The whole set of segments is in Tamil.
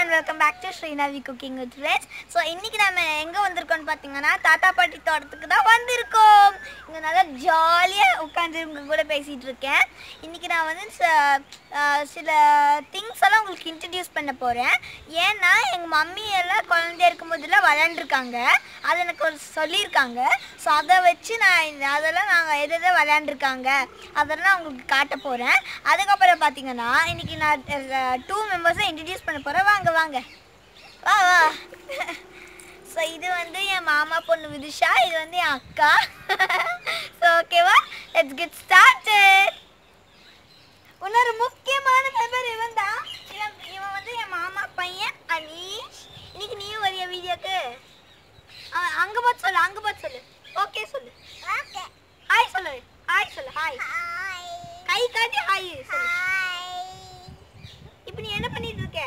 And welcome back to Srinavi cooking with friends so இன்றைக்கி நம்ம எங்கே வந்திருக்கோம்னு பார்த்தீங்கன்னா தாத்தா பாட்டி தோட்டத்துக்கு தான் வந்திருக்கோம் இங்கே நல்லா ஜாலியாக உட்காந்து உங்க கூட பேசிகிட்டு இருக்கேன் இன்றைக்கி நான் வந்து ச- ஆஹ் சில திங்ஸ் எல்லாம் உங்களுக்கு இன்ட்ரடியூஸ் பண்ண போகிறேன் ஏன்னா எங்கள் மம்மி எல்லாம் குழந்தையா இருக்கும்போதெல்லாம் விளையாண்டுருக்காங்க அது எனக்கு ஒரு சொல்லியிருக்காங்க ஸோ அதை வச்சு நான் இந்த- அதெல்லாம் நாங்கள் எது எதை விளையாண்டுருக்காங்க அதெல்லாம் உங்களுக்கு காட்ட போகிறேன் அதுக்கப்புறம் பார்த்தீங்கன்னா இன்னைக்கு நான் டூ மெம்பர்ஸை இன்ட்ரடியூஸ் பண்ண போகிறேன் வாங்க வாங்க வா வா ஸோ இது வந்து என் மாமா பொண்ணு விதுஷா இது வந்து என் அக்கா ஸோ ஓகேவா லெட்ஸ் கெட் ஸ்டார்டட் இன்னொரு முக்கியமான மெம்பர் இவன் தான் இவன் இவன் வந்து என் மாமா பையன் அனீஷ் இன்னைக்கு நீயும் வரிய வீடியோக்கு அங்கே பார்த்து சொல்லு அங்கே பார்த்து சொல்லு ஓகே சொல்லு ஹாய் சொல்லு ஹாய் சொல்லு ஹாய் கை காட்டி ஹாய் சொல்லு இப்போ நீ என்ன பண்ணிட்டு இருக்க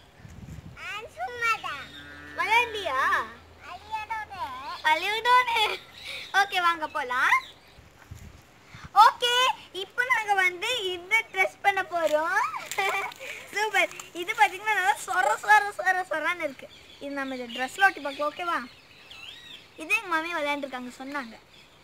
விளையாண்டியா அழிவுடோனே ஓகே வாங்க போலாம் ஓகே இப்போ நாங்க வந்து இந்த ட்ரெஸ் பண்ண போறோம் சூப்பர் இது பாத்தீங்கன்னா நல்லா சொர சொர சொர சொரன்னு இருக்கு இது நம்ம இந்த ட்ரெஸ்ல ஒட்டி பார்க்கலாம் ஓகேவா இது எங்க மாமி விளையாண்டுருக்காங்க சொன்னாங்க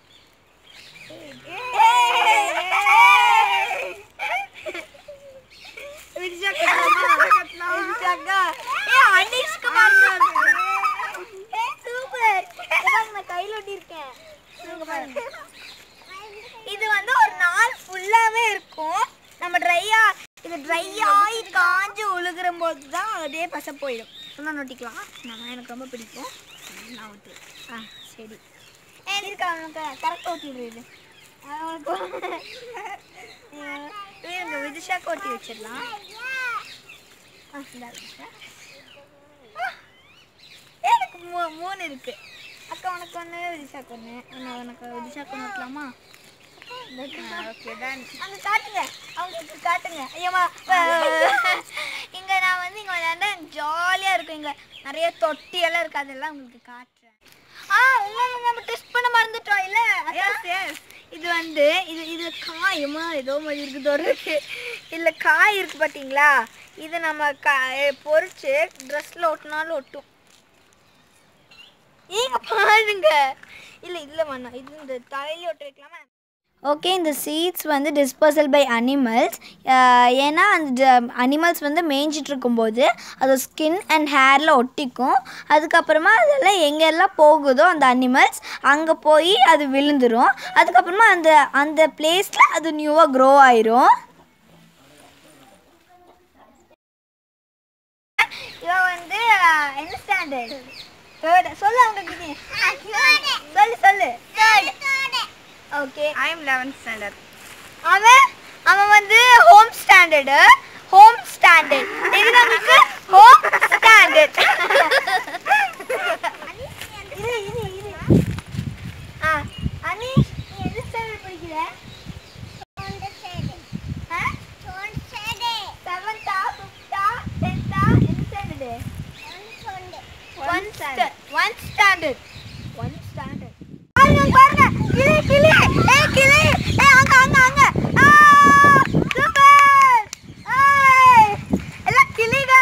விடிச்சாக்கா விடிச்சாக்கா ஏ அனிஷ்க்கு பாருங்க ஏ சூப்பர் நான் கையில ஒட்டியிருக்கேன் இங்க பாருங்க இது வந்து ஒரு நாள் ஃபுல்லாவே இருக்கும் நம்ம ட்ரையா இது ட்ரை ஆகி காஞ்சு உழுகுற போது தான் அப்படியே பச போயிடும் இன்னும் நொட்டிக்கலாம் நான் எனக்கு ரொம்ப பிடிக்கும் நான் ஊற்று ஆ சரி ஏ இருக்கா உனக்கு கரெக்டாக ஊற்றிடுறது அவனுக்கு இவங்க விதிஷாக்கு ஓட்டி வச்சிடலாம் ஆ இந்தா விதிஷா. ஆ, எனக்கு மூ மூணு இருக்கு அக்கா உனக்கு ஒன்று விதிஷாக்கு ஒன்று நான் உனக்கு விதிஷாக்கு ஒன்று வைக்கலாமா ஓகே டன் அங்கே காட்டுங்க அவங்களுக்கு காட்டுங்க ஐயம்மா இங்கே நான் வந்து இங்கே விளையாண்டா ஜாலியாக இருக்கும் இங்கே நிறைய தொட்டி எல்லாம் இருக்கு அதெல்லாம் உங்களுக்கு காட்டுறேன் ஆ இன்னொன்று நம்ம டெஸ்ட் பண்ண மறந்துட்டோம் இல்லை எஸ் எஸ் இது வந்து இது இது காயமா ஏதோ மாதிரி இருக்குது ஒரு இருக்கு இல்லை காய் இருக்கு பார்த்தீங்களா இது நம்ம கா பொறிச்சு ட்ரெஸ்ஸில் ஒட்டினாலும் ஒட்டும் ஏங்க பாருங்க இல்லை இல்லை வேணாம் இது இந்த தலையில ஒட்ட வைக்கலாமா ஓகே இந்த சீட்ஸ் வந்து டிஸ்போசல் பை அனிமல்ஸ் ஏன்னா அந்த அனிமல்ஸ் வந்து மேய்ஞ்சிட்டு இருக்கும்போது அது ஸ்கின் அண்ட் ஹேரில் ஒட்டிக்கும் அதுக்கப்புறமா அதெல்லாம் எங்கெல்லாம் போகுதோ அந்த அனிமல்ஸ் அங்கே போய் அது விழுந்துரும் அதுக்கப்புறமா அந்த அந்த பிளேஸில் அது நியூவாக க்ரோ ஆயிரும் இவன் வந்து அஹ், என்ன ஸ்டாண்டர்ட் தேர்ட் சொல்லு அவங்க சொல்லு சொல்லு okay I am 11th standard. அவன் அவன் வந்து ஹோம் ஸ்டாண்டர்டு ஹோம் ஸ்டாண்டர்ட் இது நமக்கு ஹோம் ஸ்டாண்டர்ட் இரு இரு இரு ஆ அனீஷ் நீ எந்த ஸ்டாண்டர்ட் படிக்கிற ஆ செவன்த்தா ஃபிஃப்த்தா டென்த்தா எந்த standard one standard one standard one standard பாருங்க பாருங்க கிளி கிளி ஏய் கிளி ஏய் அங்க அங்க அங்க ஆ சூப்பர் ஏய் எல்லாம் கிளிங்க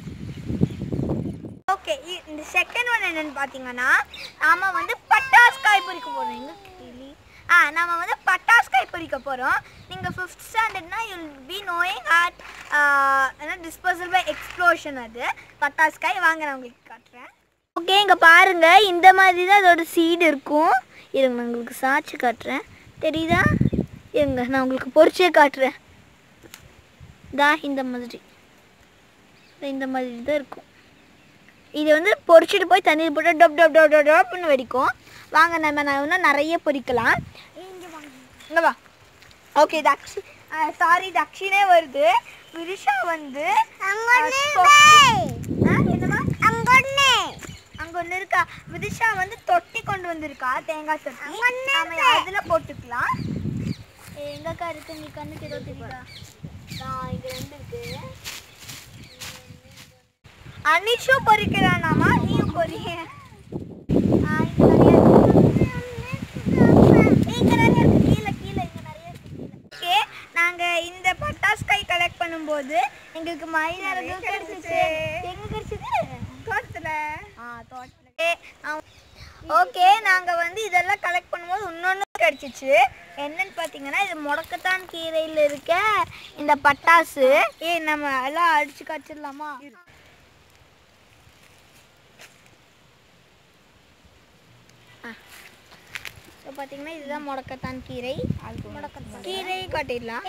ஓகே இந்த செகண்ட் ஒன் என்னன்னு பார்த்தீங்கன்னா நாம வந்து பட்டாஸ் காய் பொரிக்க போறோம் எங்க கிளி ஆ நாம வந்து பட்டாஸ் காய் பொரிக்க போறோம் நீங்க ஃபிஃப்த் ஸ்டாண்டர்ட்னா யூ பி நோயிங் அட் என்ன டிஸ்போசல் பை எக்ஸ்ப்ளோஷன் அது பட்டாஸ் காய் வாங்க நான் உங்களுக்கு காட்டுறேன் ஓகே இங்கே பாருங்க இந்த மாதிரி தான் அதோட சீடு இருக்கும் இருங்க நான் உங்களுக்கு சாட்சி காட்டுறேன் தெரியுதா இருங்க நான் உங்களுக்கு பொரிச்சே காட்டுறேன் தா இந்த மாதிரி இதா இந்த மாதிரி தான் இருக்கும் இது வந்து பொரிச்சிட்டு போய் தண்ணியில் போட்டு டப் டப் டப் டப் டப்னு வெடிக்கும் வாங்க நம்ம நான் இன்னும் நிறைய பொரிக்கலாம் இங்கே வா ஓகே தக்ஷி சாரி தக்ஷினே வருது விரிஷா வந்து அஹ், தொட்டி- ஆ, என்னம்மா அங்க ஒண்ணு இருக்கா விதிஷா வந்து தொட்டி கொண்டு வந்திருக்கா தேங்காய் தொட்டி நாம அதுல போட்டுக்கலாம் எங்கக்கா இருக்கு நீ கண்ணுக்கு ஏதோ தெரியுதா நான் இங்க ரெண்டு இருக்கு அனிஷும் பொறிக்கிறானாமா நீயும் பொறிய ஆ, இங்க நிறைய இருக்கு. இங்க நிறைய இருக்கு. கீழே, கீழே, இங்க நிறைய இருக்கு கீழே. Okay, நாங்க இந்த பட்டாசு காய் கலெக்ட் பண்ணும்போது எங்களுக்கு மயில் இறகும் கிடைச்சிச்சு எங்க கிடைச்சது ஓகே நாங்கள் வந்து இதெல்லாம் கலெக்ட் பண்ணும்போது இன்னொன்று கிடச்சிச்சு என்னன்னு பார்த்தீங்கன்னா இது முடக்கத்தான் கீரையில் இருக்க இந்த பட்டாசு ஏ நம்ம எல்லாம் அடிச்சு காய்ச்சிடலாமா ஸோ பார்த்தீங்கன்னா இதுதான் முடக்கத்தான் கீரை கீரை காட்டிடலாம்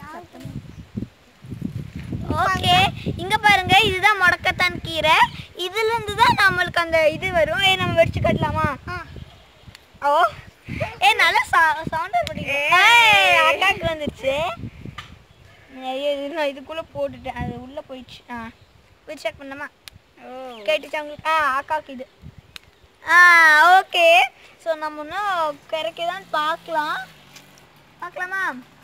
ஓகே இங்க பாருங்க இதுதான் முடக்கத்தான் கீரை இதுல இருந்து தான் நம்மளுக்கு அந்த இது வரும் ஏ நம்ம வெடிச்சு கட்டலாமா ஓ ஏ நல்லா சவுண்ட் ஏய் அக்காக்கு வந்துருச்சு நிறைய இது நான் இதுக்குள்ள போட்டுட்டேன் அது உள்ள போயிடுச்சு ஆ போய் செக் பண்ணலாமா கேட்டுச்சா உங்களுக்கு ஆ அக்காக்கு இது ஆ ஓகே ஸோ நம்ம இன்னும் கிடைக்கதான் பார்க்கலாம் பார்க்கலாமா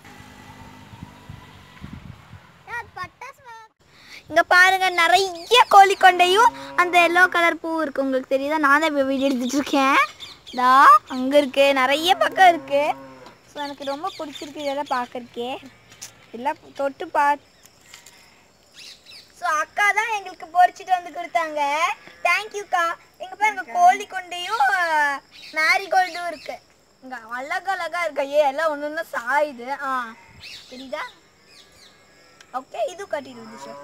இங்க பாருங்க நிறைய கோழி கொண்டையும் அந்த எல்லோ கலர் பூ இருக்கு உங்களுக்கு தெரியுதா நான் தான் இப்போ வீடியோ எடுத்துட்டு இருக்கேன் தா அங்க இருக்கு நிறைய பக்கம் இருக்கு ஸோ எனக்கு ரொம்ப பிடிச்சிருக்கு இதெல்லாம் பார்க்கறக்கே எல்லாம் தொட்டு பா ஸோ அக்கா தான் எங்களுக்கு பொரிச்சிட்டு வந்து கொடுத்தாங்க தேங்க்யூக்கா எங்க பாருங்க கோழி கொண்டையும் மேரிகோல்டும் இருக்கு இங்க அழகழகா இருக்கு ஏ எல்லாம் ஒன்று ஒன்று சாயுது ஆ தெரியுதா ஓகே இது கட்டிடுது சார்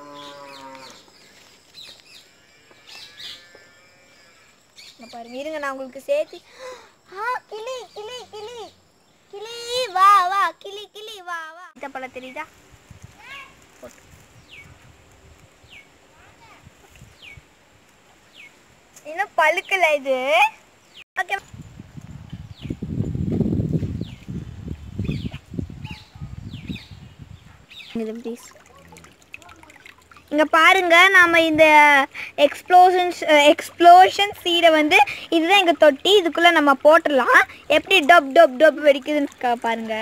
இங்க பாருங்க இருங்க நான் உங்களுக்கு சேர்த்து ஆ கிளி கிளி கிளி கிளி வா வா கிளி கிளி வா வா இந்த பழம் தெரியுதா போட்டு. இன்னும் பழுக்கல இது ஓகே இது ப்ளீஸ் இங்க பாருங்க நாம இந்த எக்ஸ்ப்ளோஷன்ஸ் எக்ஸ்ப்ளோஷன் சீடை வந்து இதுதான் எங்க தொட்டி இதுக்குள்ள நம்ம போட்டுடலாம் எப்படி டப் டப் டப் வெடிக்குதுன்னு க- பாருங்க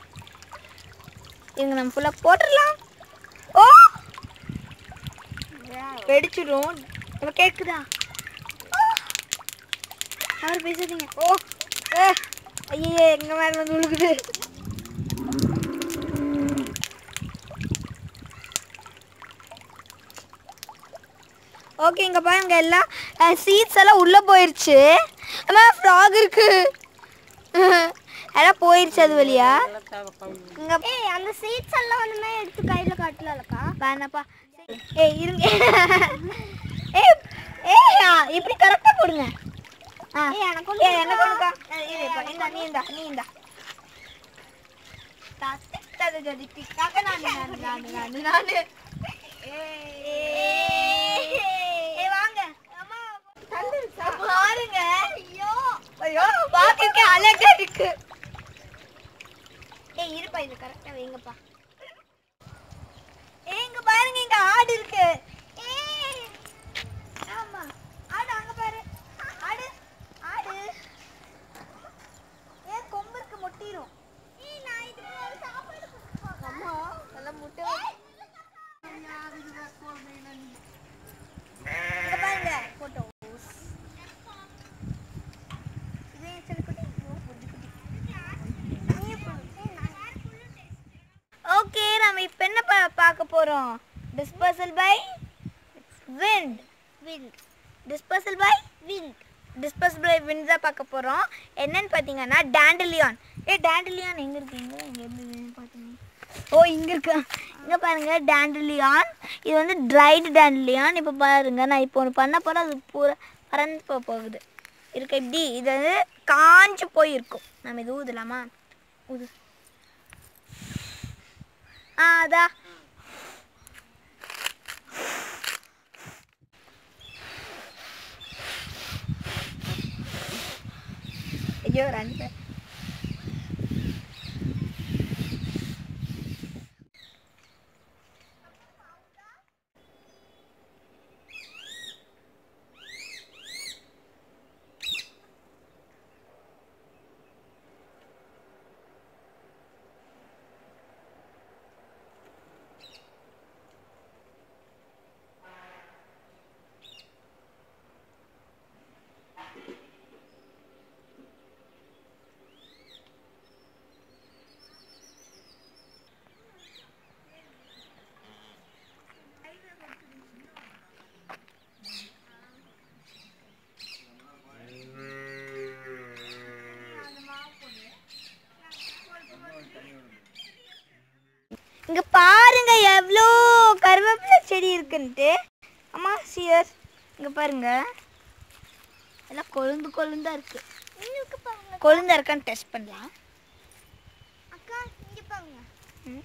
இங்க நம்ம ஃபுல்லா போட்டுடலாம் ஓ வெடிச்சிடும் நம்ம கேக்குதா அவர் பேசாதீங்க ஓ ஐயே எங்க மேல வந்து விழுகுது ஓகே இங்க பாருங்க எல்லாம் சீட்ஸ் எல்லாம் உள்ள போயிருச்சு அம்மா ஃப்ராக் இருக்கு எல்லாம் போயிருச்சு அது வழியா இங்க ஏய் அந்த சீட்ஸ் எல்லாம் வந்து எடுத்து கையில காட்டலக்கா வேணாப்பா ஏய் இருங்க ஏய் ஏய் ஆ, இப்படி கரெக்டா போடுங்க ஆ ஏய் எனக்கு ஏய் எனக்கு ஒண்ணுக்கா இந்தா இந்தா நீ இந்தா நீ இந்தா தாத்தே தது ஜதி டிக்காக நானு நானு நானு நானு நானு ஏய் வாங்க அம்மா பாருங்க ஐயோ ஐயோ பாக்கறதுக்கு அழகா இருக்கு ஏய் இருப்பா இது கரெக்டா வைங்கப்பா ஏய் இங்க பாருங்க இங்க ஆடு இருக்கு ஏய் ஆமா ஆடு அங்க பாரு ஆடு ஆடு ஏன் கொம்பு இருக்கு முட்டிரும் ஏய் நான் இதுக்கு ஒரு சாப்பாடு அம்மா நல்ல முட்டை இங்க பாருங்க போட்டோஸ் இது என் செல்லக்குட்டி. ஐயோ, குட்டி குட்டி. நீ ஓகே நம்ம இப்போ என்ன பா- பார்க்க போறோம் dispersal by wind wind dispersal by wind dispersal by wind தான் பார்க்க போறோம் என்னன்னு பார்த்தீங்கன்னா டேண்டலியான் ஏ டேண்டலியான் எங்க இருக்கீங்க எங்க இருந்து பார்த்தீங்க ஓ இங்க இருக்கு இங்க பாருங்க டேண்டலியான் இது வந்து ட்ரைடு டேண்டலியான் இப்போ பாருங்க நான் இப்போ ஒன்று பண்ண போறேன் அது பூரா பறந்து போக போகுது இருக்கு இப்படி இது வந்து காஞ்சு போயிருக்கும் நம்ம இது ஊதலாமா ஊது ஆ அதா ஐயோ ரெண்டு அம்மா சியர் இங்கே பாருங்க எல்லாம் கொழுந்து கொழுந்தா இருக்கு இன்னும் பாருங்க கொழுந்தா இருக்கான்னு டெஸ்ட் பண்ணலாம் அக்கா இங்க பாருங்க ம்.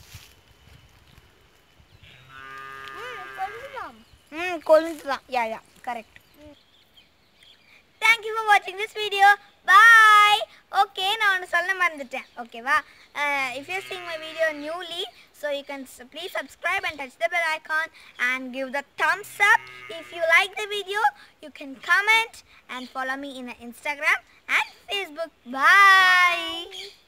ம் கொஞ்சம் ம் கொழுந்து தான் yeah yeah correct thank you for வாட்சிங் திஸ் வீடியோ பாய் ஓகே நான் ஒன்று சொல்ல மறந்துட்டேன் ஓகேவா if you seeing my video newly so you can please subscribe and touch the bell icon and give the thumbs up if you like the video you can comment and follow me in Instagram and Facebook bye